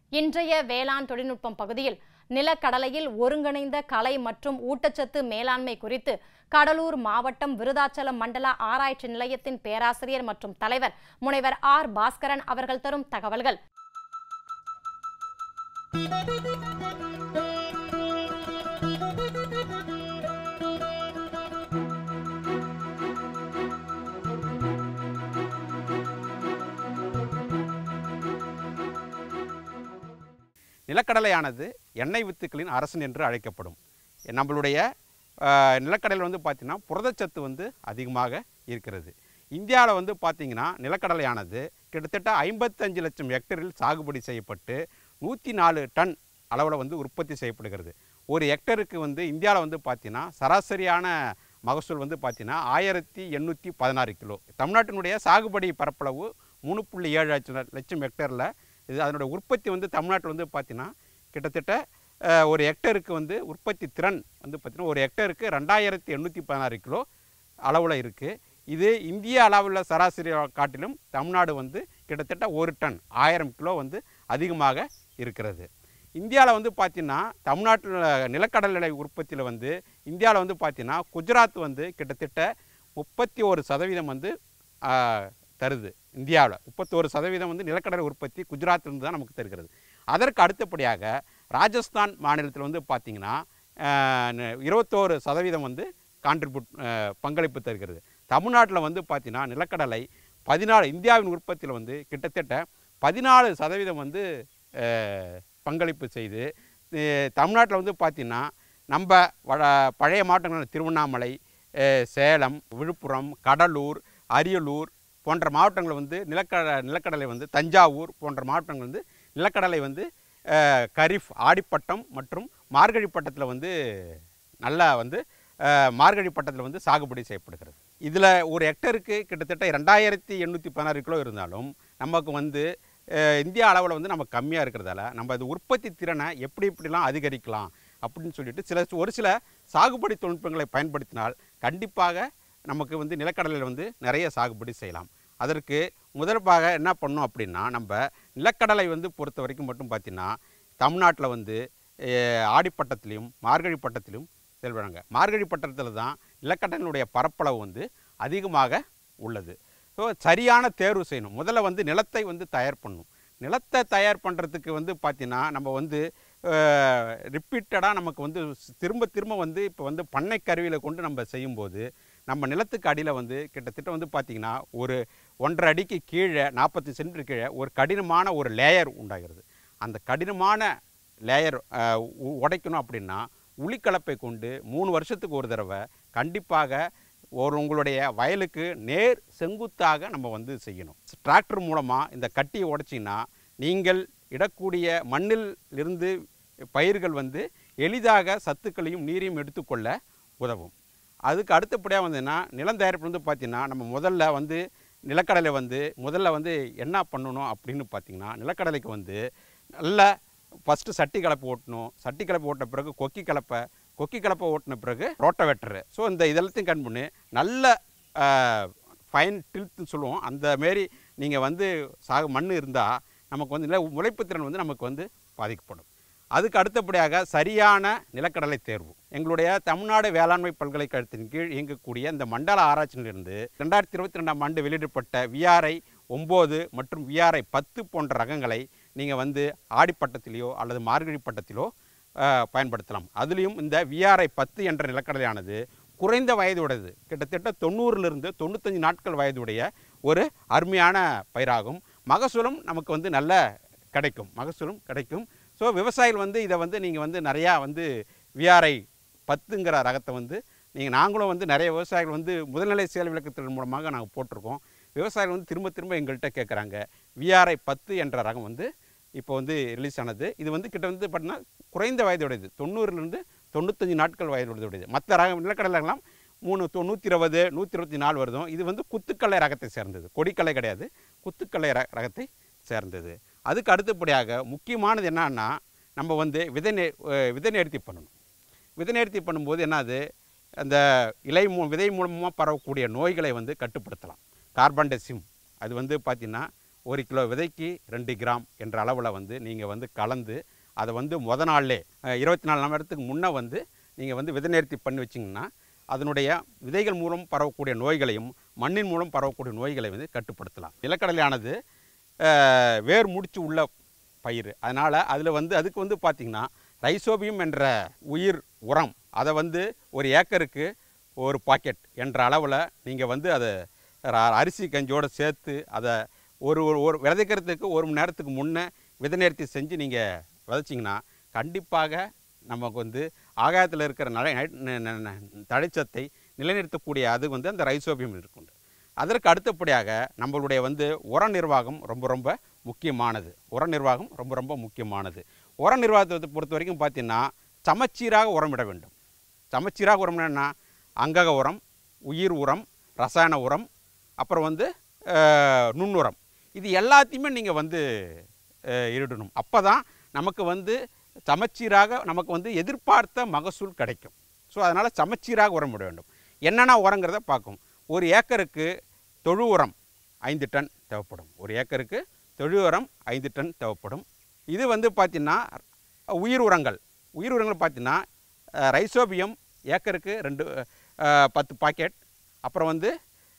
இன்றைய வேளாண் தொழில்நுட்பம் பகுதியில் நிலக்கடலையில் ஒருங்கிணைந்த கலை மற்றும் ஊட்டச்சத்து மேலாண்மை குறித்து கடலூர் மாவட்டம் விருதாச்சலம் மண்டல ஆராய்ச்சி நிலையத்தின் பேராசிரியர் மற்றும் தலைவர் முனைவர் ஆர் பாஸ்கரன் அவர்கள் தரும் தகவல்கள் நிலக்கடலையானது எண்ணெய் வித்துக்களின் அரசன் என்று அழைக்கப்படும் நம்மளுடைய அஹ், நிலக்கடலையில் வந்து பார்த்திங்கன்னா புரதச்சத்து வந்து அதிகமாக இருக்கிறது இந்தியாவில் வந்து பார்த்திங்கன்னா நிலக்கடலையானது கிட்டத்தட்ட ஐம்பத்தஞ்சு லட்சம் ஹெக்டரில் சாகுபடி செய்யப்பட்டு நூற்றி நாலு டன் அளவில் வந்து உற்பத்தி செய்யப்படுகிறது ஒரு ஹெக்டருக்கு வந்து இந்தியாவில் வந்து பார்த்திங்கன்னா சராசரியான மகசூல் வந்து பார்த்திங்கன்னா ஆயிரத்தி எண்ணூற்றி பதினாறு கிலோ தமிழ்நாட்டினுடைய சாகுபடி பரப்பளவு மூணு புள்ளி ஏழு லட்சம் லட்சம் ஹெக்டரில் இது அதனுடைய உற்பத்தி வந்து தமிழ்நாட்டில் வந்து பார்த்திங்கன்னா கிட்டத்தட்ட அஹ், ஒரு ஹெக்டருக்கு வந்து உற்பத்தி திறன் வந்து பார்த்திங்கன்னா ஒரு ஹெக்டருக்கு ரெண்டாயிரத்தி எண்ணூற்றி பதினாறு கிலோ அளவில் இருக்குது இது இந்திய அளவில் சராசரி காட்டிலும் தமிழ்நாடு வந்து கிட்டத்தட்ட ஒரு டன் ஆயிரம் கிலோ வந்து அதிகமாக இருக்கிறது இந்தியாவில் வந்து பார்த்திங்கன்னா தமிழ்நாட்டில் நிலக்கடலை உற்பத்தியில் வந்து இந்தியாவில் வந்து பார்த்திங்கன்னா குஜராத் வந்து கிட்டத்தட்ட முப்பத்தி ஒரு சதவீதம் வந்து ஆ, தருது இந்தியாவில் முப்பத்தோரு சதவீதம் வந்து நிலக்கடலை உற்பத்தி குஜராத்திலிருந்து தான் நமக்கு தருகிறது அதற்கு அடுத்தபடியாக ராஜஸ்தான் மாநிலத்தில் வந்து பார்த்திங்கன்னா இருபத்தோரு சதவீதம் வந்து கான்ட்ரிபியூட் பங்களிப்பு தருகிறது தமிழ்நாட்டில் வந்து பார்த்திங்கன்னா நிலக்கடலை பதினாலு இந்தியாவின் உற்பத்தியில் வந்து கிட்டத்தட்ட பதினாலு சதவீதம் வந்து அஹ், பங்களிப்பு செய்து அஹ், தமிழ்நாட்டில் வந்து பார்த்திங்கன்னா நம்ம வட- பழைய மாவட்டங்களான திருவண்ணாமலை அஹ், சேலம் விழுப்புரம் கடலூர் அரியலூர் போன்ற மாவட்டங்கள் வந்து நிலக்கட நிலக்கடலை வந்து தஞ்சாவூர் போன்ற மாவட்டங்கள் வந்து நிலக்கடலை வந்து அஹ், கரிஃப் ஆடிப்பட்டம் மற்றும் மார்கழி பட்டத்தில் வந்து நல்லா வந்து அஹ், மார்கழி பட்டத்தில் வந்து சாகுபடி செய்யப்படுகிறது இதில் ஒரு ஹெக்டருக்கு கிட்டத்தட்ட ரெண்டாயிரத்தி எண்ணூற்றி பதினாறு கிலோ இருந்தாலும் நமக்கு வந்து அஹ், இந்திய அளவில் வந்து நம்ம கம்மியாக இருக்கிறதால நம்ம அது உற்பத்தி திறனை எப்படி எப்படிலாம் அதிகரிக்கலாம் அப்படின்னு சொல்லிட்டு சில ஒரு சில சாகுபடி தொழில்நுட்பங்களை பயன்படுத்தினால் கண்டிப்பாக நமக்கு வந்து நிலக்கடலையில் வந்து நிறைய சாகுபடி செய்யலாம் அதற்கு முதற்பாக என்ன பண்ணோம் அப்படின்னா நம்ம நிலக்கடலை வந்து பொறுத்த வரைக்கும் மட்டும் பார்த்தீங்கன்னா தமிழ்நாட்டில் வந்து அஹ், ஆடிப்பட்டத்திலையும் மார்கழி பட்டத்திலும் செயல்படுறாங்க மார்கழி பட்டத்தில் தான் நிலக்கடலினுடைய பரப்பளவு வந்து அதிகமாக உள்ளது ஸோ சரியான தேர்வு செய்யணும் முதல்ல வந்து நிலத்தை வந்து தயார் பண்ணணும் நிலத்தை தயார் பண்ணுறதுக்கு வந்து பார்த்திங்கன்னா நம்ம வந்து ரிப்பீட்டடாக நமக்கு வந்து திரும்ப திரும்ப வந்து இப்போ வந்து பண்ணை கருவியில் கொண்டு நம்ம செய்யும்போது நம்ம நிலத்துக்கு அடியில் வந்து கிட்டத்தட்ட வந்து பார்த்திங்கன்னா ஒரு ஒன்றரை அடிக்கு கீழே நாற்பத்தி சென்டிமீட்டர் கீழே ஒரு கடினமான ஒரு லேயர் உண்டாகிறது அந்த கடினமான லேயர் உடைக்கணும் அப்படின்னா உளிக்கலப்பை கொண்டு மூணு வருஷத்துக்கு ஒரு தடவை கண்டிப்பாக ஒரு உங்களுடைய வயலுக்கு நேர் செங்குத்தாக நம்ம வந்து செய்யணும் டிராக்டர் மூலமாக இந்த கட்டியை உடைச்சிங்கன்னா நீங்கள் இடக்கூடிய மண்ணில் இருந்து பயிர்கள் வந்து எளிதாக சத்துக்களையும் நீரையும் எடுத்துக்கொள்ள உதவும் அதுக்கு அடுத்தபடியாக வந்துன்னா நிலம் தயாரிப்பு வந்து பார்த்திங்கன்னா நம்ம முதல்ல வந்து நிலக்கடலை வந்து முதல்ல வந்து என்ன பண்ணணும் அப்படின்னு பார்த்திங்கன்னா நிலக்கடலைக்கு வந்து நல்ல ஃபஸ்ட்டு சட்டி கலப்பை ஓட்டணும் சட்டி கலப்பை ஓட்டின பிறகு கொக்கி கலப்பை கொக்கி கலப்பை ஓட்டின பிறகு ரோட்டோவேட்டரு ஸோ இந்த இதெல்லாத்தையும் கண் பண்ணி நல்ல ஃபைன் டில்ட்னு சொல்லுவோம் அந்த மாரி நீங்கள் வந்து சாகு மண் இருந்தால் நமக்கு வந்து நில முளைப்புத்திறன் வந்து நமக்கு வந்து பாதிக்கப்படும் அதுக்கு அடுத்தபடியாக சரியான நிலக்கடலை தேர்வு எங்களுடைய தமிழ்நாடு வேளாண்மை பல்கலைக்கழகத்தின் கீழ் இயங்கக்கூடிய இந்த மண்டல ஆராய்ச்சியிலிருந்து ரெண்டாயிரத்தி இருபத்தி ரெண்டாம் ஆண்டு வெளியிடப்பட்ட விஆர்ஐ ஒம்பது மற்றும் விஆர்ஐ பத்து போன்ற ரகங்களை நீங்கள் வந்து ஆடிப்பட்டத்திலேயோ அல்லது மார்கழி பட்டத்திலோ அஹ், பயன்படுத்தலாம் அதுலேயும் இந்த விஆர்ஐ பத்து என்ற நிலக்கடலையானது குறைந்த வயதுடையது கிட்டத்தட்ட தொண்ணூறிலிருந்து தொண்ணூத்தஞ்சு நாட்கள் வயதுடைய ஒரு அருமையான பயிராகும் மகசூலும் நமக்கு வந்து நல்ல கிடைக்கும் மகசூலும் கிடைக்கும் ஸோ விவசாயிகள் வந்து இதை வந்து நீங்கள் வந்து நிறையா வந்து விஆர்ஐ பத்துங்கிற ரகத்தை வந்து நீங்கள் நாங்களும் வந்து நிறைய விவசாயிகள் வந்து முதல்நிலை செயல் விளக்கத்தின் மூலமாக நாங்கள் போட்டிருக்கோம் விவசாயிகள் வந்து திரும்ப திரும்ப எங்கள்கிட்ட கேட்குறாங்க விஆர்ஐ பத்து என்ற ரகம் வந்து இப்போ வந்து ரிலீஸ் ஆனது இது வந்து கிட்ட வந்து பார்த்தீங்கன்னா குறைந்த வயதுடையது தொண்ணூறுலேருந்து தொண்ணூத்தஞ்சு நாட்கள் வயதுடையது மற்ற ரகம் நிலக்கடலைலாம் மூணு தொ நூற்றி இருபது நூற்றி இருபத்தி நாலு வருதும் இது வந்து குத்துக்கல்லை ரகத்தை சேர்ந்தது கொடிக்கல்லை கிடையாது குத்துக்கல்லை ர ரகத்தை சேர்ந்தது அதுக்கு அடுத்தபடியாக முக்கியமானது என்னன்னா நம்ம வந்து விதை நே அஹ் விதை நேர்த்தி பண்ணணும் விதை நேர்த்தி பண்ணும்போது என்னது அந்த இலை மூ விதை மூலமாக பரவக்கூடிய நோய்களை வந்து கட்டுப்படுத்தலாம் கார்பன்டெசிம் அது வந்து பார்த்திங்கன்னா ஒரு கிலோ விதைக்கு ரெண்டு கிராம் என்ற அளவில் வந்து நீங்கள் வந்து கலந்து அதை வந்து முத நாள்லே இருபத்தி நாலு மணி நேரத்துக்கு முன்னே வந்து நீங்கள் வந்து விதை நேர்த்தி பண்ணி வச்சிங்கன்னா அதனுடைய விதைகள் மூலம் பரவக்கூடிய நோய்களையும் மண்ணின் மூலம் பரவக்கூடிய நோய்களை வந்து கட்டுப்படுத்தலாம் நிலக்கடலையானது அஹ், வேர் முடிச்சு உள்ள பயிர் அதனால் அதில் வந்து அதுக்கு வந்து பார்த்திங்கன்னா ரைசோபியம் என்ற உயிர் உரம் அதை வந்து ஒரு ஏக்கருக்கு ஒரு பாக்கெட் என்ற அளவில் நீங்கள் வந்து அதை ர- அரிசி கஞ்சியோடு சேர்த்து அதை ஒரு ஒரு- ஒரு விதைக்கிறதுக்கு ஒரு மணி நேரத்துக்கு முன்னே விதை நேர்த்தி செஞ்சு நீங்கள் விதைச்சிங்கன்னா கண்டிப்பாக நமக்கு வந்து ஆகாயத்தில் இருக்கிற நலை நை- ந- ந- தழைச்சத்தை நிலைநிறுத்தக்கூடிய அது வந்து அந்த ரைசோபியம் இருக்கும் அதற்கு அடுத்தபடியாக நம்மளுடைய வந்து உர நிர்வாகம் ரொம்ப ரொம்ப முக்கியமானது உர நிர்வாகம் ரொம்ப ரொம்ப முக்கியமானது உர நிர்வாகத்தை பொறுத்த வரைக்கும் பார்த்தீங்கன்னா சமச்சீராக உரமிட வேண்டும் சமச்சீராக உரம் என்னன்னா அங்கக உரம் உயிர் உரம் ரசாயன உரம் அப்புறம் வந்து அஹ், நுண்ணுரம் இது எல்லாத்தையுமே நீங்கள் வந்து அஹ், இடணும் அப்போ தான் நமக்கு வந்து சமச்சீராக நமக்கு வந்து எதிர்பார்த்த மகசூல் கிடைக்கும் ஸோ அதனால் சமச்சீராக உரம் விட வேண்டும் என்னென்ன உரங்கிறத பார்க்கும் ஒரு ஏக்கருக்கு தொழு உரம் ஐந்து டன் தேவைப்படும் ஒரு ஏக்கருக்கு தொழு உரம் ஐந்து டன் தேவைப்படும் இது வந்து பார்த்திங்கன்னா உயிர் உரங்கள் உயிர் உரங்கள் பார்த்தீங்கன்னா அஹ், ரைசோபியம் ஏக்கருக்கு ரெண்டு அஹ், பத்து பாக்கெட் அப்புறம் வந்து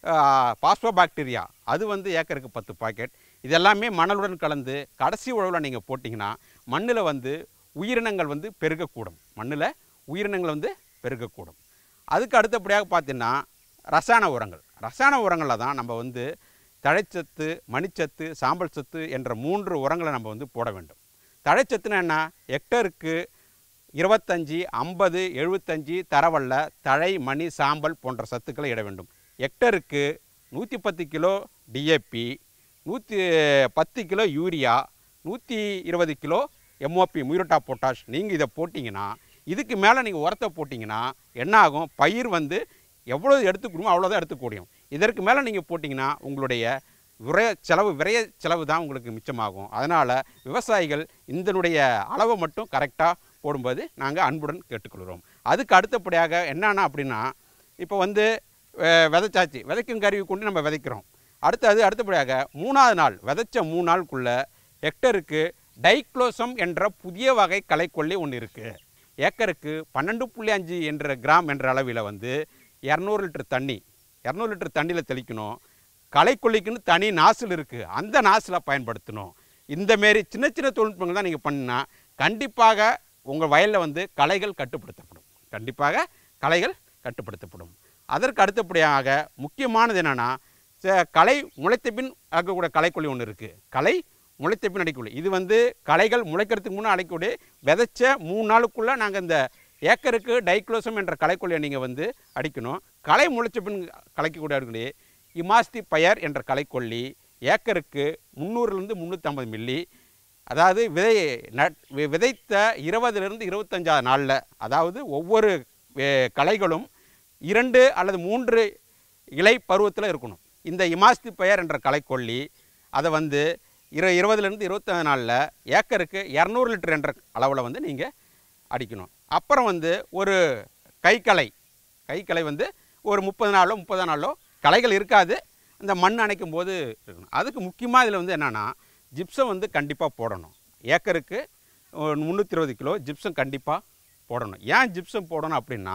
பாஸ்போ பாக்டீரியா அது வந்து ஏக்கருக்கு பத்து பாக்கெட் இது எல்லாமே மணலுடன் கலந்து கடைசி உழவில் நீங்கள் போட்டிங்கன்னா மண்ணில் வந்து உயிரினங்கள் வந்து பெருகக்கூடும் மண்ணில் உயிரினங்கள் வந்து பெருகக்கூடும் அதுக்கு அடுத்தபடியாக பார்த்தீங்கன்னா ரசாயன உரங்கள் ரசாயன உரங்களில் தான் நம்ம வந்து தழைச்சத்து மணிச்சத்து சாம்பல் சத்து என்ற மூன்று உரங்களை நம்ம வந்து போட வேண்டும் தழைச்சத்துன்னா என்ன ஹெக்டருக்கு இருபத்தஞ்சி ஐம்பது எழுபத்தஞ்சி தரவல்ல தழை மணி சாம்பல் போன்ற சத்துக்களை இட வேண்டும் ஹெக்டருக்கு நூற்றி பத்து கிலோ டிஏபி நூற்றி பத்து கிலோ யூரியா நூற்றி இருபது கிலோ எம்ஓபி முயரட்டா பொட்டாஷ் நீங்கள் இதை போட்டிங்கன்னா இதுக்கு மேலே நீங்கள் உரத்தை போட்டிங்கன்னா என்ன ஆகும் பயிர் வந்து எவ்வளோ எடுத்துக்கணுமோ அவ்வளோதான் எடுத்துக்க முடியும் இதற்கு மேலே நீங்கள் போட்டிங்கன்னா உங்களுடைய விரைய செலவு விரைய செலவு தான் உங்களுக்கு மிச்சமாகும் அதனால் விவசாயிகள் இதனுடைய அளவை மட்டும் கரெக்டாக போடும்போது நாங்கள் அன்புடன் கேட்டுக்கொள்கிறோம் அதுக்கு அடுத்தபடியாக என்னென்னா அப்படின்னா இப்போ வந்து அஹ், விதைச்சாச்சு விதைக்கும் கருவி கொண்டு நம்ம விதைக்கிறோம் அடுத்து அது அடுத்தபடியாக மூணாவது நாள் விதைச்ச மூணு நாளுக்குள்ள ஹெக்டருக்கு டைக்ளோசம் என்ற புதிய வகை களைக்கொல்லி ஒன்று இருக்குது ஏக்கருக்கு பன்னெண்டு புள்ளி அஞ்சு என்ற கிராம் என்ற அளவில் வந்து இரநூறு லிட்டர் தண்ணி இரநூறு லிட்டர் தண்ணியில் தெளிக்கணும் களைக்கொல்லிக்குன்னு தனி நாசில் இருக்குது அந்த நாசிலை பயன்படுத்தணும் இந்த மாரி சின்ன சின்ன தொழில்நுட்பங்கள் தான் நீங்கள் பண்ணால் கண்டிப்பாக உங்கள் வயலில் வந்து களைகள் கட்டுப்படுத்தப்படும் கண்டிப்பாக களைகள் கட்டுப்படுத்தப்படும் அதற்கு அடுத்தபடியாக முக்கியமானது என்னென்னா களை முளைத்த பின் அடிக்கக்கூடிய களைக்கொல்லி ஒன்று இருக்குது களை முளைத்த பின் அடிக்கக்கூடிய இது வந்து களைகள் முளைக்கிறதுக்கு முன்னே அடிக்கக்கூடிய விதைச்ச மூணு நாளுக்குள்ளே நாங்கள் இந்த ஏக்கருக்கு டைக்ளோசம் என்ற களைக்கொல்லியை நீங்கள் வந்து அடிக்கணும் களை முளைச்ச பின் கலைக்கக்கூடிய அடிக்கக்கூடிய இமாஸ்தி பயர் என்ற களைக்கொல்லி ஏக்கருக்கு முந்நூறுலேருந்து முந்நூற்றம்பது மில்லி அதாவது விதை நட் வி- விதைத்த இருபதுலேருந்து இருபத்தஞ்சாவது நாளில் அதாவது ஒவ்வொரு வே- களைகளும் இரண்டு அல்லது மூன்று இலை பருவத்தில் இருக்கணும் இந்த இமாஸ்தி பெயர் என்ற களைக்கொல்லி அதை வந்து இரு இருபதுலேருந்து இருபத்தஞ்சு நாளில் ஏக்கருக்கு இரநூறு லிட்டர் என்ற அளவில் வந்து நீங்கள் அடிக்கணும் அப்புறம் வந்து ஒரு கைக்களை கைக்களை வந்து ஒரு முப்பது நாளோ முப்பது நாளோ களைகள் இருக்காது அந்த மண் அணைக்கும் போது இருக்கணும் அதுக்கு முக்கியமாக இதில் வந்து என்னென்னா ஜிப்சம் வந்து கண்டிப்பாக போடணும் ஏக்கருக்கு முந்நூற்றி இருபது கிலோ ஜிப்சம் கண்டிப்பாக போடணும் ஏன் ஜிப்சம் போடணும் அப்படின்னா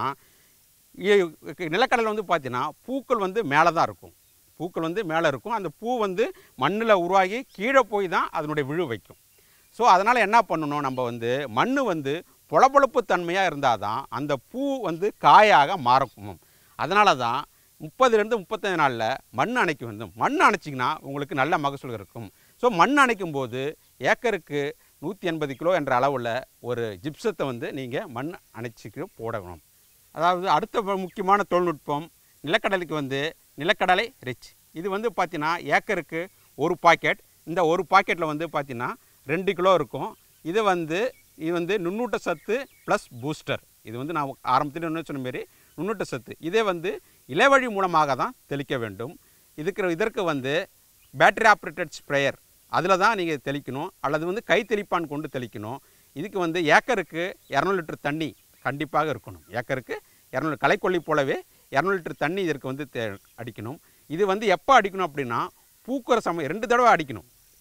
இ- நிலக்கடலை வந்து பார்த்தீங்கன்னா பூக்கள் வந்து மேலே தான் இருக்கும் பூக்கள் வந்து மேலே இருக்கும் அந்த பூ வந்து மண்ணில் உருவாகி கீழே போய் தான் அதனுடைய விழு வைக்கும் ஸோ அதனால் என்ன பண்ணணும் நம்ம வந்து மண் வந்து பொளபொளப்பு தன்மையாக இருந்தால் தான் அந்த பூ வந்து காயாக மாறக்கும் அதனால தான் முப்பதுலேருந்து முப்பத்தஞ்சு நாளில் மண் அணைக்க வேண்டும் மண் அணைச்சிங்கன்னா உங்களுக்கு நல்ல மகசூல் இருக்கும் ஸோ மண் அணைக்கும் போது ஏக்கருக்கு நூற்றி எண்பது கிலோ என்ற அளவில் ஒரு ஜிப்சத்தை வந்து நீங்கள் மண் அணைச்சிக்கு போடணும் அதாவது அடுத்த வ- முக்கியமான தொழில்நுட்பம் நிலக்கடலைக்கு வந்து நிலக்கடலை ரிச் இது வந்து பார்த்தீங்கன்னா ஏக்கருக்கு ஒரு பாக்கெட் இந்த ஒரு பாக்கெட்டில் வந்து பார்த்தீங்கன்னா ரெண்டு கிலோ இருக்கும் இது வந்து இது வந்து நுண்ணூட்ட சத்து ப்ளஸ் பூஸ்டர் இது வந்து நான் ஆரம்பத்தில் என்ன சொன்ன மாரி நுண்ணூட்ட சத்து இதே வந்து இலைவழி மூலமாக தான் தெளிக்க வேண்டும் இதுக்கு இதற்கு வந்து பேட்டரி ஆப்ரேட்டட் ஸ்ப்ரேயர் அதில் தான் நீங்கள் தெளிக்கணும் அல்லது வந்து கை தெளிப்பான் கொண்டு தெளிக்கணும் இதுக்கு வந்து ஏக்கருக்கு இரநூறு லிட்டர் தண்ணி கண்டிப்பாக இருக்கணும் ஏக்கருக்கு இரநூறு களைக்கொல்லி போலவே இரநூறு லிட்டர் தண்ணி இதற்கு வந்து தே அடிக்கணும் இது வந்து எப்போ அடிக்கணும் அப்படின்னா பூக்கிற சமயம் ரெண்டு தடவை அடிக்கணும்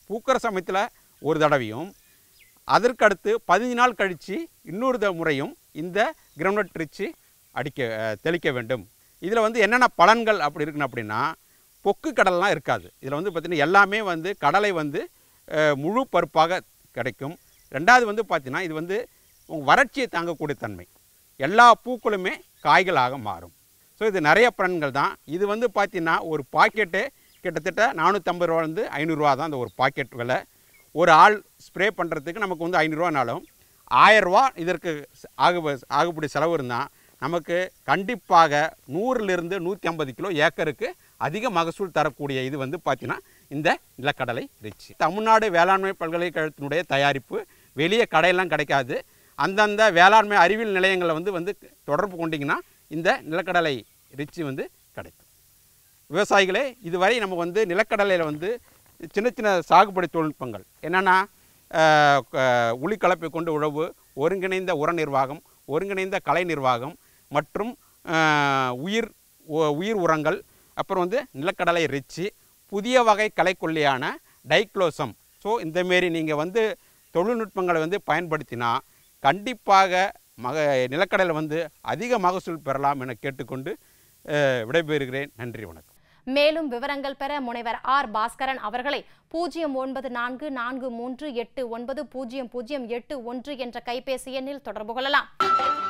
பூக்கிற சமயத்தில் ஒரு தடவையும் அதற்கடுத்து பதினஞ்சு நாள் கழித்து இன்னொரு த- முறையும் இந்த கிரவுண்ட் ரிச்சு அடிக்க அஹ், தெளிக்க வேண்டும் இதில் வந்து என்னென்ன பலன்கள் அப்படி இருக்குன்னு அப்படின்னா பொக்கு கடல்லாம் இருக்காது இதில் வந்து பார்த்திங்கன்னா எல்லாமே வந்து கடலை வந்து அஹ், முழு பருப்பாக கிடைக்கும் ரெண்டாவது வந்து பார்த்திங்கன்னா இது வந்து உங்க வறட்சியை தாங்கக்கூடிய தன்மை எல்லா பூக்களுமே காய்களாக மாறும் ஸோ இது நிறைய பலன்கள் தான் இது வந்து பார்த்தீங்கன்னா ஒரு பாக்கெட்டு கிட்டத்தட்ட நானூற்றம்பது ரூபா வந்து ஐநூறுரூவா தான் அந்த ஒரு பாக்கெட் விலை ஒரு ஆள் ஸ்ப்ரே பண்ணுறதுக்கு நமக்கு வந்து ஐநூறுரூவானாலும் ஆயரூவா இதற்கு ச- ஆகு ஆகுபடி செலவு இருந்தால் நமக்கு கண்டிப்பாக நூறுலேருந்து நூற்றி ஐம்பது கிலோ ஏக்கருக்கு அதிக மகசூல் தரக்கூடிய இது வந்து பார்த்தீங்கன்னா இந்த நிலக்கடலை ரிச்சி தமிழ்நாடு வேளாண்மை பல்கலைக்கழகத்தினுடைய தயாரிப்பு வெளியே கடையெல்லாம் கிடைக்காது அந்தந்த வேளாண்மை அறிவியல் நிலையங்களை வந்து வந்து தொடர்பு கொண்டீங்கன்னா இந்த நிலக்கடலை ரிச்சி வந்து கிடைக்கும் விவசாயிகளே இதுவரை நம்ம வந்து நிலக்கடலையில் வந்து சின்ன சின்ன சாகுபடி தொழில்நுட்பங்கள் என்னென்னா உளி கலப்பை கொண்டு உழவு ஒருங்கிணைந்த உர நிர்வாகம் ஒருங்கிணைந்த கலை நிர்வாகம் மற்றும் அஹ், உயிர் உ- உயிர் உரங்கள் அப்புறம் வந்து நிலக்கடலை ரிச்சி புதிய வகை களைக்கொல்லியான டைக்ளோசம் ஸோ இந்தமாரி நீங்கள் வந்து தொழில்நுட்பங்களை வந்து பயன்படுத்தினா கண்டிப்பாக மக நிலக்கடலை வந்து அதிக மகசூல் பெறலாம் என கேட்டுக்கொண்டு அஹ், விடைபெறுகிறேன் நன்றி வணக்கம் மேலும் விவரங்கள் பெற முனைவர் ஆர் பாஸ்கரன் அவர்களை பூஜ்ஜியம் ஒன்பது நான்கு நான்கு மூன்று எட்டு ஒன்பது பூஜ்ஜியம் பூஜ்ஜியம் எட்டு ஒன்று என்ற கைபேசி எண்ணில் தொடர்பு கொள்ளலாம்